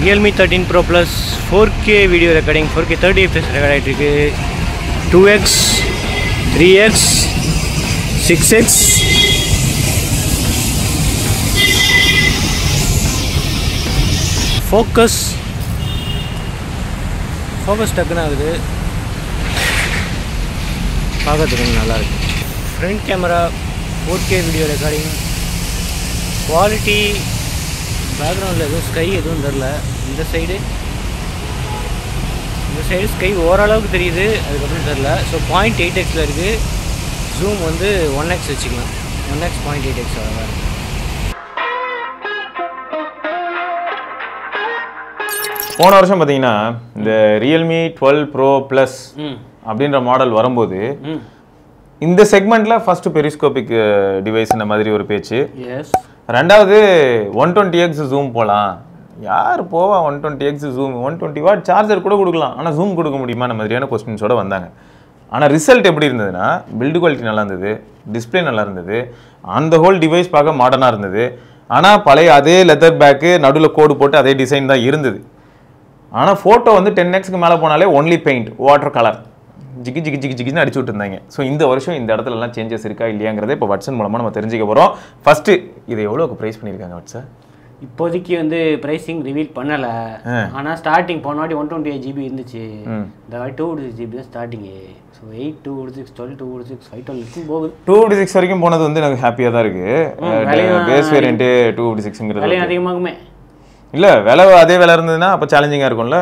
Realme thirteen pro plus four K video recording four K thirty FPS record ஆகிட்டு இருக்கு two X three X six X focus focus டக்குன்னு ஆகுது பார்க்கறதுக்கு கொஞ்சம் நல்லா இருக்கு front camera four K video recording quality பேக்ரவுண்டில் எதுவும் ஸ்கை எதுவும் தெரில இந்த சைடு இந்த சைடு ஸ்கை ஓரளவுக்கு தெரியுது அதுக்கப்புறம் தெரில ஸோ பாயிண்ட் எயிட் எக்ஸில் இருக்குது ஜூம் வந்து ஒன் எக்ஸ் வச்சுக்கலாம் one X point eight X அவ்வளோதான் இருக்குது போன வருஷம் பார்த்தீங்கன்னா இந்த ரியல்மி டுவெல் ப்ரோ ப்ளஸ் ம் அப்படின்ற மாடல் வரும்போது ம் இந்த செக்மெண்ட்ல ஃபர்ஸ்ட் பெரிஸ்கோபிக் டிவைஸ் இந்த மாதிரி ஒரு பேச்சு எஸ் ரெண்டாவது ஒன் டுவெண்ட்டி எக்ஸ் ஜூம் போகலாம் யார் போவா one twenty X zoom one twenty watt charger கூட கொடுக்கலாம் ஆனால் ஜூம் கொடுக்க முடியுமா அந்த மாதிரியான கொஸ்டின்ஸோட வந்தாங்க ஆனால் ரிசல்ட் எப்படி இருந்ததுன்னா பில்டு குவாலிட்டி நல்லா இருந்தது டிஸ்ப்ளே நல்லா இருந்தது அந்த ஹோல் டிவைஸ் பார்க்க மாடர்னாக இருந்தது ஆனால் பழைய அதே லெதர் பேக்கு நடுவில் கோடு போட்டு அதே டிசைன் தான் இருந்தது ஆனால் ஃபோட்டோ வந்து டென் எக்ஸ்க்கு மேலே போனாலே ஒன்லி பெயிண்ட் வாட்டர் கலர் ஜிகி ஜிகி ஜிகி ஜிகின்னு அடிச்சு விட்டுருந்தாங்க ஸோ இந்த வருஷம் இந்த இடத்துல எல்லாம் சேஞ்சஸ் இருக்கா இல்லையாங்கிறத இப்போ வாட்ஸன் மூலமாக நம்ம தெரிஞ்சுக்க போகிறோம் ஃபஸ்ட்டு இதை எவ்வளோக்கு ப்ரைஸ் பண்ணியிருக்காங்க வாட்ஸா இப்போதைக்கு வந்து ப்ரைஸிங் ரிவீல் பண்ணலை ஆனால் ஸ்டார்டிங் போன வாட்டி ஒன் டுவெண்ட்டி எயிட் ஜிபி இருந்துச்சு ம். இந்த வாட்டி டூ சிக்ஸ் ஜிபி தான் starting so eight two six twelve two six five twelve இருக்கும் போகுது டூ ஃபிஃப்டி சிக்ஸ் வரைக்கும் போனது வந்து எனக்கு ஹாப்பியாக தான் இருக்குது பேஸ் வேரியண்ட்டு டூ ஃபிஃப்டி சிக்ஸுங்கிறது விலையும் அதிகமாகுமே இல்லை விலை அதே விலை இருந்ததுன்னா அப்போ சேலஞ்சிங்காக இருக்கும்ல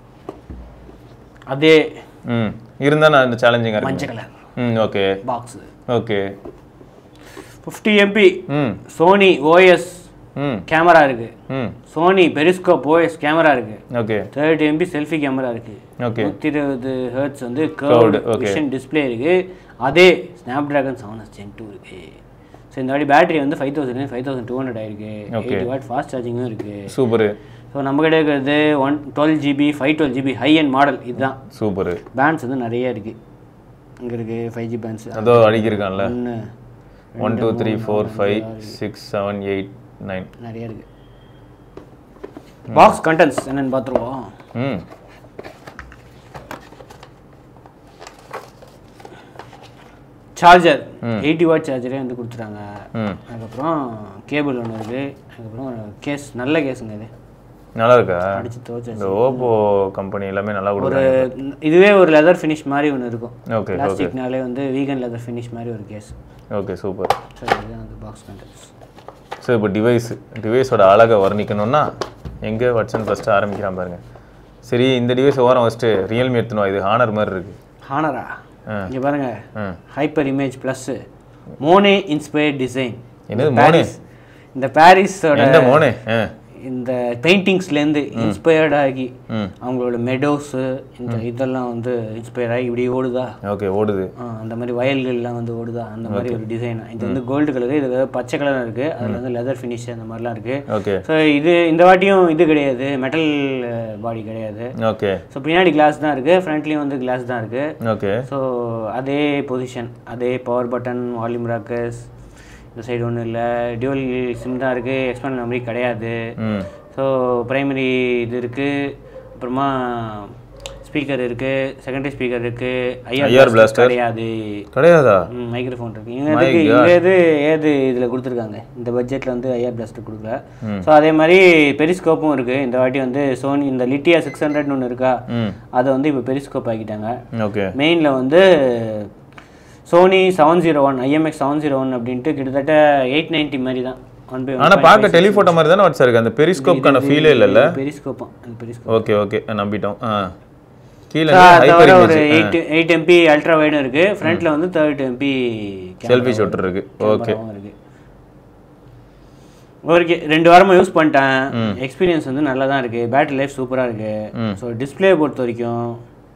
அதே ம் இருந்தால் நான் இந்த சேலஞ்சிங்காக இருக்கும் மஞ்சள் கலர் ம் okay box okay fifty MP ம் சோனி ஓஎஸ் ம் கேமரா இருக்கு ம் சோனி பெரிஸ்கோப் ஓஎஸ் கேமரா இருக்கு okay thirty MP selfie camera இருக்கு Okay. நூற்றி இருபது ஹெர்ட்ஸ் வந்து Curved, curved okay. Vision display இருக்கு அதே Snapdragon seven S gen two இருக்கு ஸோ இந்த வாட்டி பேட்டரி வந்து five thousand five thousand two hundred ஆயிருக்கு Okay. எயிட்டி வாட் ஃபாஸ்ட் சார்ஜிங்கும் இருக்கு சூப்பரு ஸோ நம்ம கிட்ட இருக்கிறது one twelve GB five twelve GB high end model இதுதான் சூப்பரு பேண்ட்ஸ் வந்து நிறைய இருக்கு இங்கே இருக்கு ஃபைவ் ஜி பேண்ட்ஸ் அதோ அடிக்கிருக்கான்ல ஒன்று one two three four five six seven eight nine நிறைய இருக்கு பாக்ஸ் கண்டென்ட்ஸ் என்னன்னு பார்த்துருவோம் ம் சார்ஜர் எயிட்டி வாட் சார்ஜரே வந்து கொடுத்துட்டாங்க ம் அதுக்கப்புறம் கேபிள் ஒன்று இருக்குது அதுக்கப்புறம் கேஸ் நல்ல கேஸுங்க இது நல்லா இருக்கா அடிச்சு துவச்சி இந்த ஓப்போ கம்பெனி எல்லாமே நல்லா ஒரு கொடுக்குறாங்க இதுவே ஒரு லெதர் ஃபினிஷ் மாதிரி ஒன்று இருக்கும் ஓகே ஓகே பிளாஸ்டிக்னாலே வந்து வீகன் லெதர் ஃபினிஷ் மாதிரி ஒரு கேஸ் ஓகே சூப்பர் ஸோ இதுதான் வந்து பாக்ஸ் கண்டென்ட்ஸ் ஸோ இப்போ டிவைஸ் டிவைஸோட அழகை வர்ணிக்கணும்னா எங்கே வாட்ஸன் ஃபஸ்ட்டு ஆரம்பிக்கிறான் பாருங்க சரி இந்த டிவைஸ் ஓரம் ஃபஸ்ட்டு ரியல்மி எடுத்துனோம் இது ஹானர் மாதிரி இருக்கு ஹானரா ஆ. இங்கே பாருங்க ஆ hyper image plus மோனே inspired design என்னது மோனே இந்த பாரிஸோட எந்த மோனே ஆ இந்த பெயிண்டிங்ஸ்லேருந்து இன்ஸ்பயர்ட் ஆகி ம் அவங்களோட மெடோஸு இந்த இதெல்லாம் வந்து இன்ஸ்பயர் ஆகி இப்படி ஓடுதா ஓகே ஓடுது ஆ, அந்த மாதிரி வயல்கள்லாம் வந்து ஓடுதா அந்த மாதிரி ஒரு டிசைன் இது வந்து கோல்டு கலரு இது வந்து பச்சை கலர் இருக்குது அதில் வந்து லெதர் ஃபினிஷ் அந்த மாதிரிலாம் இருக்குது ஓகே ஸோ இது இந்த வாட்டியும் இது கிடையாது மெட்டல் பாடி கிடையாது ஓகே ஸோ பின்னாடி கிளாஸ் தான் இருக்குது ஃப்ரண்ட்லேயும் வந்து கிளாஸ் தான் இருக்குது ஓகே ஸோ அதே பொசிஷன் அதே பவர் பட்டன் வால்யூம் ராக்கர்ஸ் இந்த சைடு ஒன்றும் இல்லை டியூவல் சிம் தான் இருக்குது எக்ஸ்பேண்ட் மெமரி கிடையாது ம் ஸோ பிரைமரி இது இருக்குது அப்புறமா ஸ்பீக்கர் இருக்குது செகண்டரி ஸ்பீக்கர் இருக்குது IR ஐஆர் blaster. கிடையாது கிடையாதா மைக்ரோஃபோன் இருக்குது இங்கே எதுக்கு இங்கே எது ஏது இதில் கொடுத்துருக்காங்க இந்த பட்ஜெட்டில் வந்து ஐஆர் பிளாஸ்டர் கொடுக்கல ஸோ அதே மாதிரி பெரிஸ்கோப்பும் இருக்குது இந்த வாட்டி வந்து சோனி இந்த லிட்டியா சிக்ஸ் ஹண்ட்ரட்னு ஒன்று இருக்கா ம் அதை வந்து இப்போ பெரிஸ்கோப் ஆக்கிட்டாங்க ஓகே மெயினில் வந்து Sony seven zero one IMX seven zero one அப்படின்ட்டு கிட்டத்தட்ட எயிட் நைன்ட்டி மாதிரி தான் ஒன் பை ஆனால் பார்க்க டெலிஃபோட்டோ மாதிரி தானே வாட்ஸ் இருக்கு அந்த பெரிஸ்கோப்க்கான ஃபீலே இல்லைல்ல பெரிஸ்கோப்பா அது பெரிஸ்கோப் ஓகே ஓகே நம்பிட்டோம் ஆ கீழே தவிர ஹைப்பர் ஒரு image eight eight MP ultra வைடும் இருக்கு ஃப்ரண்ட்ல வந்து தேர்ட் எம்பி செல்ஃபி ஷூட்டர் இருக்கு ஓகே இருக்கு ஓகே ரெண்டு வாரமா யூஸ் பண்ணிட்டேன் எக்ஸ்பீரியன்ஸ் வந்து நல்லா தான் இருக்கு பேட்டரி லைஃப் சூப்பரா இருக்கு ஸோ டிஸ்பிளே பொறுத்த வரைக்கும்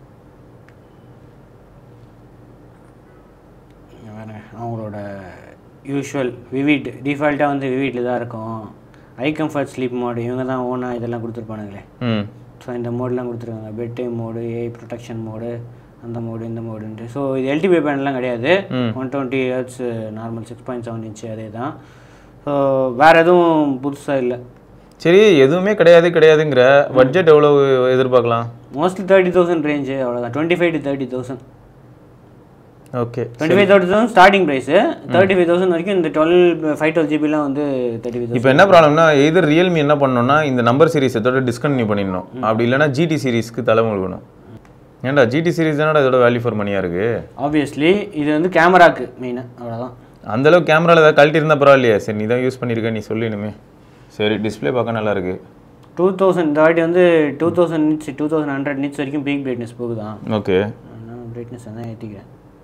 இங்க பாருங்க, அவங்களோட யூஷுவல் விவிட் டிஃபால்ட்டாக வந்து விவிட்டில் தான் இருக்கும் ஐ கம்ஃபர்ட் ஸ்லீப் மோடு இவங்க தான் ஓனாக இதெல்லாம் கொடுத்துருப்பானுங்களே ம் ஸோ இந்த மோட்லாம் கொடுத்துருக்காங்க bedtime mode AI protection mode அந்த மோடு இந்த மோடுன்ட்டு ஸோ இது எல்டிபி பேனெலாம் கிடையாது one twenty hertz normal six point seven inch அதே தான் ஸோ வேறு எதுவும் புதுசாக இல்லை சரி எதுவுமே கிடையாது கிடையாதுங்கிற பட்ஜெட் எவ்வளவு எதிர்பார்க்கலாம் மோஸ்ட்லி தேர்ட்டி தௌசண்ட் ரேஞ்சு அவ்வளோதான் twenty five to thirty thousand okay twenty five thirty thousand starting price thirty five thousand வரைக்கும் இந்த டுவெல் ஃபைவ் டுவெல் ஜிபிலாம் வந்து தேர்ட்டி ஃபைவ் இப்போ என்ன ப்ராப்ளம்னா எதிர் ரியல்மி என்ன பண்ணணும்னா இந்த நம்பர் சீரிஸ் இதோட டிஸ்கண்டினியூ பண்ணிடணும் அப்படி இல்லைன்னா ஜிடி சீரிஸ்க்கு தலை முழுகணும் ஏன்டா ஜிடி சீரிஸ் தானடா இதோட வேல்யூ ஃபார் மணியாக இருக்கு ஆப்வியஸ்லி இது வந்து கேமராக்கு மெயினாக அவ்வளோதான் அந்த அளவுக்கு கேமராவில் ஏதாவது கழட்டி இருந்தால் பரவாயில்லையே சரி நீ தான் யூஸ் பண்ணியிருக்க நீ சொல்லு இனிமே சரி டிஸ்ப்ளே பார்க்க நல்லா இருக்கு டூ தௌசண்ட் இந்த வாட்டி வந்து two thousand nits two thousand hundred nits வரைக்கும் பீக் பிரைட்னஸ் போகுதான் ஓகே நான் பிரைட்னஸ் தான் ஏற்றிக்கிறேன்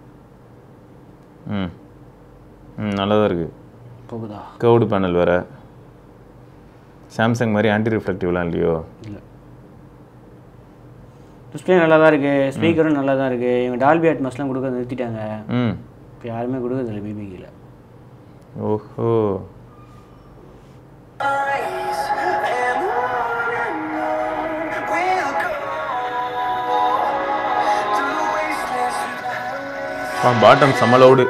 ம் ம் நல்லா தான் இருக்குது போகுதா கவுடு பேனல் வேறு சாம்சங் மாதிரி ஆன்டி ரிஃப்ளெக்டிவ்லாம் இல்லையோ இல்லை டிஸ்பிளே நல்லா தான் இருக்குது ஸ்பீக்கரும் நல்லா தான் இருக்குது இவங்க டால்பி அட்மாஸ்லாம் கொடுக்க நிறுத்திட்டாங்க ம் இப்போ யாருமே கொடுக்கறதில்ல பிபிக்கில் ஓஹோ பாட்டம் செம்ம லவுடு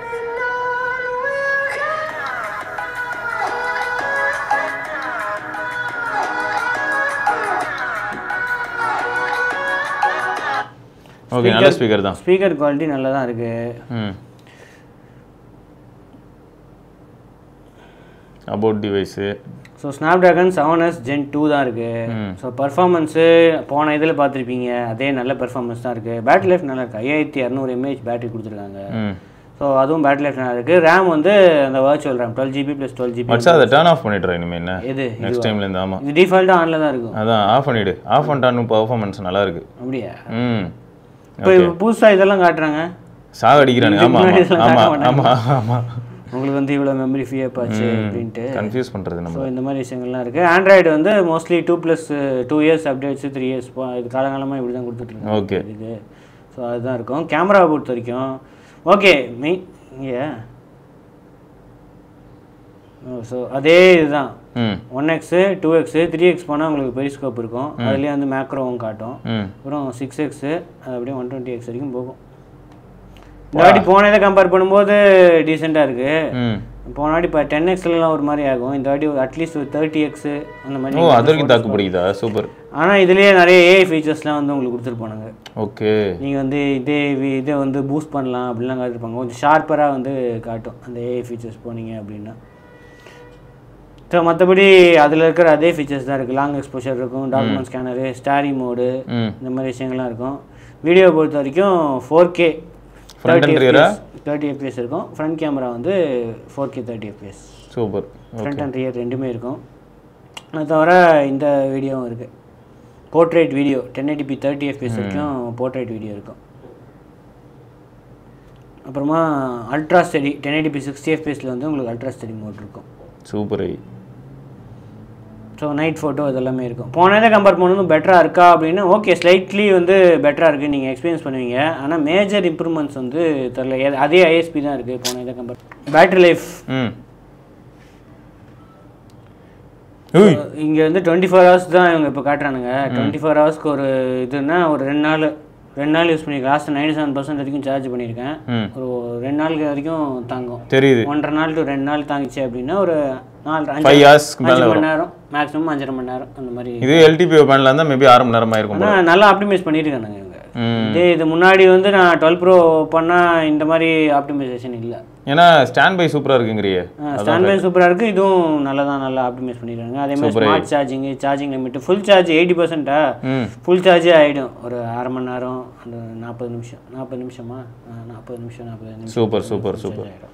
ஓகே நல்ல ஸ்பீக்கர் தான் ஸ்பீக்கர் குவாலிட்டி நல்லா தான் இருக்குது ம் about device so Snapdragon seven S gen two தான் இருக்குது ஸோ பர்ஃபார்மன்ஸு போன இதில் பார்த்துருப்பீங்க அதே நல்ல பெர்ஃபார்மன்ஸ் தான் இருக்குது பேட்டரி லைஃப் நல்லா இருக்குது ஐயாயிரத்தி இரநூறு எம்ஏஹெச் பேட்டரி கொடுத்துருக்காங்க ம் ஸோ அதுவும் பேட்டரி லைஃப் நல்லா இருக்குது ரேம் வந்து அந்த virtual RAM twelve GB plus twelve GB மச்சா அதை டர்ன் ஆஃப் பண்ணிடுறேன் இனிமேல் என்ன எது நெக்ஸ்ட் டைம்லேருந்து ஆமாம் இது டிஃபால்ட்டாக ஆனில் தான் இருக்கும் அதான் ஆஃப் பண்ணிவிடு ஆஃப் பண்ணிட்டான்னு பர்ஃபார்மன்ஸ் நல்லா இருக்கு அப்படியா ம் இப்போ புதுசாக இதெல்லாம் காட்டுறாங்க சாகடிக்கிறானுங்க ஆமாம் முன்னாடி ஆமாம் இதெல்லாம் ஆமாம் ஆமாம் ஆமாம் உங்களுக்கு வந்து இவ்வளோ மெமரி ஃப்ரீ ஆச்சு அப்படின்ட்டு கன்ஃபியூஸ் பண்ணுறது நம்ம ஸோ இந்த மாதிரி விஷயங்கள்லாம் இருக்குது ஆண்ட்ராய்டு வந்து mostly two plus two years updates three years இது காலங்காலமாக இப்படி தான் கொடுத்துட்ருக்காங்க ஓகே இது ஸோ அதுதான் இருக்கும் கேமரா பொறுத்த வரைக்கும் ஓகே மெயின் இங்கே ஸோ அதே இதுதான் ம் one X two X three X போனால் உங்களுக்கு பெரிஸ்கோப் இருக்கும் அதுலேயே வந்து மேக்ரோவும் காட்டும் ம் அப்புறம் சிக்ஸ் எக்ஸு அது அப்படியே ஒன் டுவெண்ட்டி எக்ஸ் வரைக்கும் போகும் இந்த வாட்டி போன இதை கம்பேர் பண்ணும்போது டீசெண்டாக இருக்குது ம் போன வாட்டி இப்போ டென் எக்ஸ்லாம் ஒரு மாதிரி ஆகும் இந்த வாட்டி ஒரு அட்லீஸ்ட் ஒரு தேர்ட்டி எக்ஸு அந்த ஓ மாதிரி அது வரைக்கும் தாக்கு பிடிக்குதா சூப்பர் ஆனால் இதுலேயே நிறைய ஏஐ ஃபீச்சர்ஸ்லாம் வந்து உங்களுக்கு கொடுத்துருப்பானுங்க ஓகே நீங்கள் வந்து இதே வி- இதை வந்து பூஸ்ட் பண்ணலாம் அப்படிலாம் காட்டிருப்பாங்க கொஞ்சம் ஷார்ப்பராக வந்து காட்டும் அந்த ஏஐ ஃபீச்சர்ஸ் போனீங்க அப்படின்னா ஸோ மற்றபடி அதில் இருக்கிற அதே ஃபீச்சர்ஸ் தான் இருக்குது லாங் எக்ஸ்போஷர் இருக்கும் டாக்குமெண்ட் ஸ்கேனரு ஸ்டாரி மோடு ம் இந்த மாதிரி விஷயங்கள்லாம் இருக்கும் வீடியோ பொறுத்த வரைக்கும் ஃபோர் கே Front and rear-ஆ? தேர்ட்டி எஃப்பிஎஸ் இருக்கும் ஃப்ரண்ட் கேமரா வந்து four K thirty FPS super front and rear ரெண்டுமே இருக்கும் அது தவிர இந்த வீடியோவும் இருக்குது portrait video ten eighty P thirty FPS வரைக்கும் போர்ட்ரேட் வீடியோ இருக்கும் அப்புறமா அல்ட்ரா ஸ்டடி டென் எயிட்டிபி சிக்ஸ்டி எஃப்பிஎஸில் வந்து உங்களுக்கு அல்ட்ரா ஸ்டடி மோட் இருக்கும் சூப்பர் ஐ ஸோ நைட் ஃபோட்டோ இதெல்லாமே இருக்கும் போன இதை கம்பேர் பண்ணும்போது பெட்டராக இருக்கா அப்படின்னு ஓகே ஸ்லைட்லி வந்து பெட்டராக இருக்குது நீங்கள் எக்ஸ்பீரியன்ஸ் பண்ணுவீங்க ஆனால் மேஜர் இம்ப்ரூவ்மெண்ட்ஸ் வந்து தெரில எது- அதே ஐஎஸ்பி தான் இருக்குது போன இதை கம்பேர் பேட்டரி லைஃப் ம் உய் இங்கே வந்து டுவெண்ட்டி ஃபோர் ஹவர்ஸ் தான் இவங்க இப்போ காட்டுறானுங்க டுவெண்ட்டி ஃபோர் ஹவர்ஸ்க்கு ஒரு இதுன்னா ஒரு ரெண்டு நாள் ரெண்டு நாள் யூஸ் பண்ணியிருக்கேன் லாஸ்ட் நைன்டி செவன் பர்சன்ட் வரைக்கும் சார்ஜ் பண்ணியிருக்கேன் ம் ஒரு ரெண்டு நாளுக்கு வரைக்கும் தாங்கும் தெரியுது ஒன்றரை நாள் டு ரெண்டு நாள் தாங்கிச்சு அப்படின்னா ஒரு நாலு அஞ்சு ஃபைவ் ஹார்ஸ்க்கு மேலே அஞ்சு வரும் மணி நேரம் மேக்ஸிமம் அஞ்சரை மணி நேரம் அந்த மாதிரி இது எல்டிபி பேனலாக இருந்தால் மேபி ஆறு மணி நேரமாக இருக்கும் போல. ஆனால் நல்லா ஆப்டிமைஸ் பண்ணியிருக்கானுங்க இவங்க ம் இதே இது முன்னாடி வந்து நான் டுவெல் ப்ரோ பண்ணால் இந்த மாதிரி ஆப்டிமைசேஷன் இல்லை ஏன்னா ஸ்டாண்ட் பை சூப்பராக இருக்குங்கிறியே ஸ்டாண்ட் பை சூப்பராக இருக்குது இதுவும் நல்லா தான் நல்லா ஆப்டிமைஸ் பண்ணியிருக்காங்க அதே மாதிரி smart charging charging limit full charge eighty பர்சன்ட்டா ம் ஃபுல் சார்ஜே ஆகிடும் ஒரு அரை மணி நேரம் அந்த நாற்பது நிமிஷம் நாற்பது நிமிஷமா நாற்பது நிமிஷம் நாற்பது நிமிஷம் சூப்பர் சூப்பர் சூப்பர் ஆகிடும்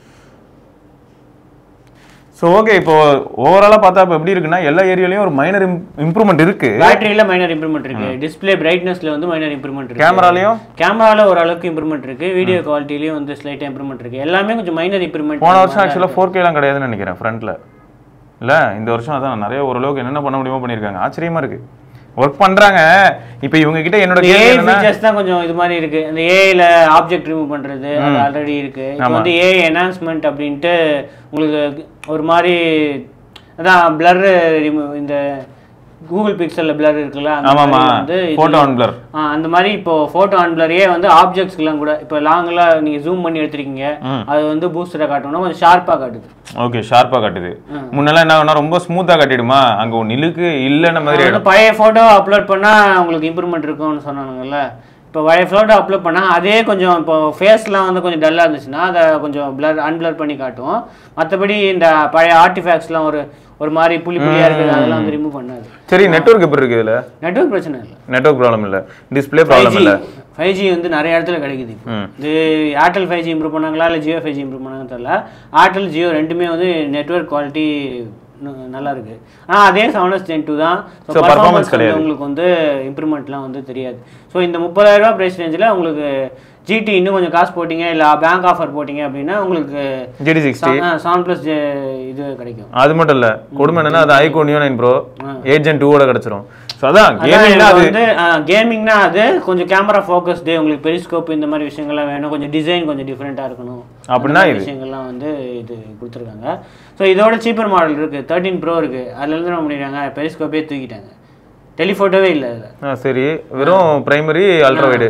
ஸோ ஓகே இப்போ ஓவராலாக பார்த்தா இப்போ எப்படி இருக்குன்னா எல்லா ஏரியாலையும் ஒரு மைனர் இம்ப்ரூவ்மெண்ட் இருக்கு பேட்டரியில் மைனர் இம்ப்ரூவ்மெண்ட் இருக்கு டிஸ்ப்ளே பிரைட்னஸ்ல வந்து மைனர் இம்ப்ரூவ்மெண்ட் இருக்கு கேமராலையும் கேமரால ஓரளவுக்கு இம்ப்ரூவ்மெண்ட் இருக்கு வீடியோ குவாலிட்டிலையும் வந்து ஸ்லைட்டாக இம்ப்ரூவ்மெண்ட் இருக்கு எல்லாமே கொஞ்சம் மைனர் இம்ப்ரூவ்மெண்ட் போன வருஷம் ஆக்சுவலாக ஃபோர் கேலாம் கிடையாதுன்னு நினைக்கிறேன் ஃப்ரண்ட்டில் இல்லை இந்த வருஷம் அதான் நிறைய ஓரளவுக்கு என்னென்ன பண்ண முடியுமோ பண்ணியிருக்காங்க ஆச்சரியமா இருக்கு ஒர்க் பண்றாங்க இப்போ இவங்க கிட்ட என்னோட கேள்வி ஏஐ என்னன்னா ஃபீச்சர்ஸ் தான் கொஞ்சம் இது மாதிரி இருக்கு இந்த ஏஐல ஆப்ஜெக்ட் ரிமூவ் பண்றது அது ஆல்ரெடி இருக்கு இப்போ வந்து ஏஐ என்ஹான்ஸ்மெண்ட் அப்படின்ட்டு உங்களுக்கு ஒரு மாதிரி அதான் பிளர் இந்த கூகுள் பிக்சல்ல பிளர் இருக்குல்ல அந்த ஆமாமா மாதிரி வந்து இதுல- ஃபோட்டோ ஆன் பிளர் ஆ, அந்த மாதிரி இப்போ ஃபோட்டோ ஆன்பிளரையே வந்து ஆப்ஜெக்ட்ஸ்க்குலாம் கூட இப்போ லாங்கெல்லாம் நீங்கள் ஜூம் பண்ணி எடுத்திருக்கீங்க அது வந்து பூஸ்டரை காட்டணும்னா கொஞ்சம் ஷார்ப்பாக காட்டுது ஓகே ஷார்ப்பா காட்டுது முன்னெல்லாம் என்ன ஆகும்னா ரொம்ப ஸ்மூத்தா காட்டிடுமா அங்க ஒன்று இழுக்கு இல்லைன்ன மாதிரி வந்து பழைய ஃபோட்டோ அப்லோட் பண்ணால் உங்களுக்கு இம்ப்ரூவ்மெண்ட் இருக்கும்னு சொன்னானுங்கல்ல இப்போ பழைய ஃபோட்டோ அப்லோட் பண்ணால் அதே கொஞ்சம் இப்போ ஃபேஸ்லாம் வந்து கொஞ்சம் டல்லாக இருந்துச்சுன்னா அதை கொஞ்சம் பிளர் அன்பிளர் பண்ணி காட்டும் மற்றபடி இந்த பழைய ஆர்டிஃபேக்ட்ஸ்லாம் ஒரு ஒரு மாதிரி புள்ளி புள்ளியாக இருக்குது அதெல்லாம் வந்து ரிமூவ் பண்ணாது சரி நெட்வொர்க் எப்படி இருக்கு இதுல நெட்வொர்க் பிரச்சனை இல்லை நெட்வொர்க் ப்ராப்ளம் இல்ல டிஸ்ப்ளே ப்ராப்ளம் இல்ல ஃபைவ் ஜி வந்து நிறைய இடத்துல கிடைக்குது இப்போ ம். இது ஏர்டெல் ஃபைவ் ஜி இம்ப்ரூவ் பண்ணாங்களா இல்லை ஜியோ ஃபைவ் ஜி இம்ப்ரூவ் பண்ணாங்கன்னு தெரியல ஏர்டெல் ஜியோ ரெண்டுமே வந்து நெட்வொர்க் குவாலிட்டி நல்லா இருக்கு ஆனால் அதே செவன் எஸ் டென் டூ தான் So, performance பர்ஃபார்மன்ஸ் கிடையாது. உங்களுக்கு வந்து இம்ப்ரூவ்மெண்ட்லாம் வந்து தெரியாது ஸோ இந்த முப்பதாயிரம் ரூபாய் ப்ரைஸ் ரேஞ்சில் உங்களுக்கு ஜிடி இன்னும் கொஞ்சம் காசு போட்டிங்க இல்லை பேங்க் ஆஃபர் போட்டிங்க அப்படின்னா உங்களுக்கு ஜிடி சிக்ஸ்டி செவன் ப்ளஸ் இது கிடைக்கும் அது மட்டும் இல்ல கொடுமை என்னன்னா அது ஐகோ நியோ நைன் ப்ரோ ஏஜென்ட் டூவோட கிடைச்சிரும் ஸோ அதான் அதான் கேமிங்னா எனக்கு அது வந்து கேமிங்னா அது கொஞ்சம் கேமரா ஃபோக்கஸ்டு உங்களுக்கு பெரிஸ்கோப் இந்த மாதிரி விஷயங்கள்லாம் வேணும் கொஞ்சம் டிசைன் கொஞ்சம் டிஃப்ரெண்ட்டாக இருக்கணும் அப்படின்னா அந்த மாதிரி இது. விஷயங்கள்லாம் வந்து இது கொடுத்துருக்காங்க ஸோ இதோட சீப்பர் மாடல் இருக்குது தேர்ட்டின் ப்ரோ இருக்குது அதுலேருந்து என்ன பண்ணிடுறாங்க பெரிஸ்கோப்பே தூக்கிட்டாங்க டெலிஃபோட்டோவே இல்லை அதில் ஆ, சரி வெறும் பிரைமரி அல்ட்ரா வைடு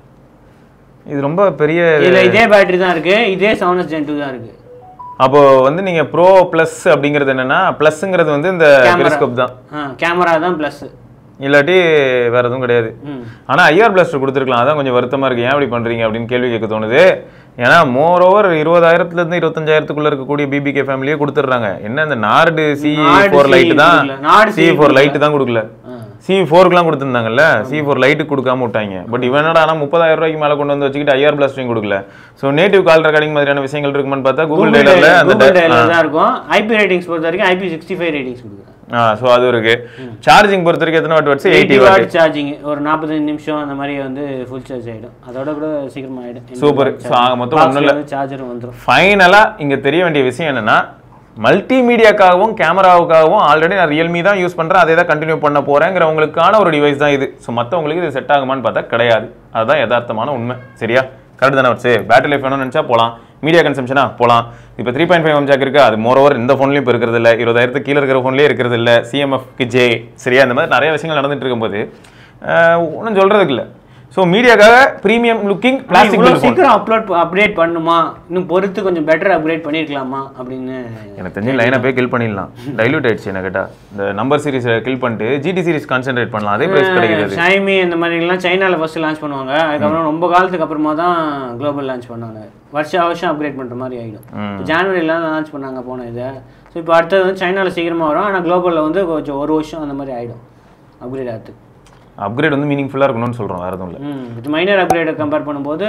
இது ரொம்ப பெரிய இதில் இதே பேட்டரி தான் இருக்குது இதே செவன் எஸ் ஜென் டூ தான் இருக்குது அப்போ வந்து நீங்க ப்ரோ ப்ளஸ் அப்படிங்கிறது என்னன்னா ப்ளஸ்ங்கிறது வந்து இந்த பெரிஸ்கோப் தான் கேமரா தான் ப்ளஸ் இல்லாட்டி வேற எதுவும் கிடையாது ம் ஆனா ஐஆர் பிளாஸ்டர் கொடுத்துருக்கலாம் அதான் கொஞ்சம் வருத்தமா இருக்கு ஏன் இப்படி பண்றீங்க அப்படின்னு கேள்வி கேட்க தோணுது ஏன்னா மோர் ஓவர் இருபதாயிரத்துல இருந்து இருபத்தஞ்சாயிரத்துக்குள்ள இருக்கக்கூடிய பிபிகே ஃபேமிலியே கொடுத்துட்றாங்க என்ன இந்த Nord C Nord four CE lite தான் கொடுக்கல. Nord C CE four lite தான் கொடுக்கல ஆ. சி ஃபோருக்குலாம் கொடுத்துருந்தாங்கல்ல சி ஃபோர் லைட்டுக்கு கொடுக்காம விட்டாங்க பட் இவன் என்னடா ஆனால் முப்பதாயிரம் ரூபாய்க்கு மேலே கொண்டு வந்து வச்சுக்கிட்டு ஐஆர் பிளாஸ்டரிங் கொடுக்கல ஸோ நேட்டிவ் கால் ரெக்கார்டிங் மாதிரியான விஷயங்கள் இருக்குமான்னு பார்த்தா கூகுள் கூகுள் டெய்லரில் அந்த கூகுள் டெய்லர் தான் இருக்கும் ஐபி ரேட்டிங்ஸ் பொறுத்த வரைக்கும் ஐபி சிக்ஸ்டி ஃபைவ் ரேட்டிங்ஸ் கொடுக்குறேன் ஆ ஸோ அது இருக்கு சார்ஜிங் பொறுத்த வரைக்கும் எத்தனை வாட் வச்சு eighty eighty watt watt charging ஒரு நாற்பத்தஞ்சு நிமிஷம் அந்த மாதிரி வந்து ஃபுல் சார்ஜ் ஆயிடும் அதோட கூட சீக்கிரமா ஆயிடும் Super. So, ஆக மொத்தம் ஒண்ணும் இல்ல. சார்ஜரும் வந்துரும் ஃபைனலாக இங்கே தெரிய வேண்டிய விஷயம் என்னன்னா மல்டிமீடியாக்காகவும் கேமராவுக்காகவும் ஆல்ரெடி நான் ரியல்மி தான் யூஸ் பண்ணுறேன் அதே தான் கண்டினியூ பண்ண போகிறேங்கிறவங்களுக்கான ஒரு டிவைஸ் தான் இது ஸோ மற்றவங்களுக்கு இது செட் ஆகுமான்னு பார்த்தா கிடையாது அதுதான் யதார்த்தமான உண்மை சரியா கரெக்ட் தானே வச்சு பேட்டரி லைஃப் வேணும்னு நினச்சா போகலாம் மீடியா கன்சம்ஷனா போகலாம் இப்போ த்ரீ பாயிண்ட் ஃபைவ் ஜாக் இருக்கு அது மோர் ஓவர் இந்த ஃபோன்லையும் இப்போ இருக்கிறது இல்லை இருபதாயிரத்துக்கு கீழே இருக்கிற ஃபோன்லேயே இருக்கிறது இல்லை சிஎம்எஃப்க்கு ஜே சரியா இந்த மாதிரி நிறைய விஷயங்கள் நடந்துட்டு இருக்கும்போது ஒன்றும் சொல்கிறதுக்கு இல்லை ஸோ மீடியாக்காக ப்ரீமியம் லுக்கிங் பிளாஸ்டிக் இவ்வளவு ஃபோன் சீக்கிரம் அப்லோட் அப்டேட் பண்ணுமா இன்னும் பொறுத்து கொஞ்சம் பெட்டர் அப்கிரேட் பண்ணிருக்கலாமா அப்படின்னு எனக்கு தெரிஞ்சு லைனை போய் கில் பண்ணிடலாம் டைல்யூட் ஆயிடுச்சு என்ன கேட்டா இந்த நம்பர் சீரிஸ் கில் பண்ணிட்டு ஜிடி சீரிஸ் கான்சென்ட்ரேட் பண்ணலாம் அதே பிரைஸ் கிடைக்கிறது ஷைமி இந்த மாதிரி எல்லாம் சைனால ஃபர்ஸ்ட் லான்ச் பண்ணுவாங்க அதுக்கப்புறம் ரொம்ப காலத்துக்கு அப்புறமா தான் குளோபல் லான்ச் பண்ணாங்க வருஷம் வருஷம் அப்கிரேட் பண்ற மாதிரி ஆயிடும் ஜான்வரிலாம் லான்ச் பண்ணாங்க போன இதை ஸோ இப்போ அடுத்தது வந்து சைனால சீக்கிரமா வரும் ஆனா குளோபல்ல வந்து கொஞ்சம் ஒரு வருஷம் அந்த மாதிரி ஆயிடும் அப்கிரேட் ஆகிறதுக்கு அப்கிரேட் வந்து மீனிங்ஃபுல்லாக இருக்கணும்னு சொல்றோம் வேற எதுவும் இல்லை ம் இது மைனர் அப்கிரேடை கம்பேர் பண்ணும்போது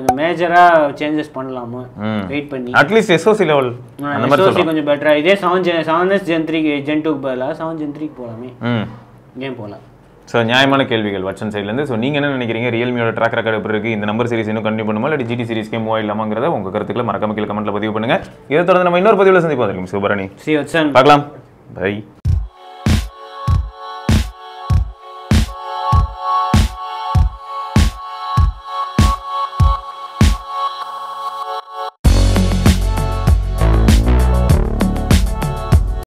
மேஜராக சேஞ்சஸ் பண்ணலாமா ம். வெயிட் பண்ணி அட்லீஸ்ட் எஸ்ஓசி லெவல் அந்த மாதிரி SoC சொல்றோம் கொஞ்சம் பெட்டரா இதே seven gen seven S gen three gen டூக்கு பதிலாக செவன் ஜென் த்ரீக்கு போகலாமே ம் கேம் போகலாம் ஸோ நியாயமான கேள்விகள் வச்சன் சைட்லேருந்து ஸோ நீங்கள் என்ன நினைக்கிறீங்க ரியல்மியோட ட்ராக் ரெக்கார்டு எப்படி இருக்குது இந்த நம்பர் சீரிஸ் இன்னும் கண்டினியூ பண்ணுமா இல்லை ஜிடி சீரிஸ்க்கே மூவ் இல்லாமங்கிறத உங்கள் கருத்துக்களை மறக்காம கீழே கமெண்ட்டில் பதிவு பண்ணுங்க இதை தொடர்ந்து நம்ம இன்னொரு பதிவில் சந்திப்போம் சுபரணி சி வச்சன் பார்க்கலாம் பை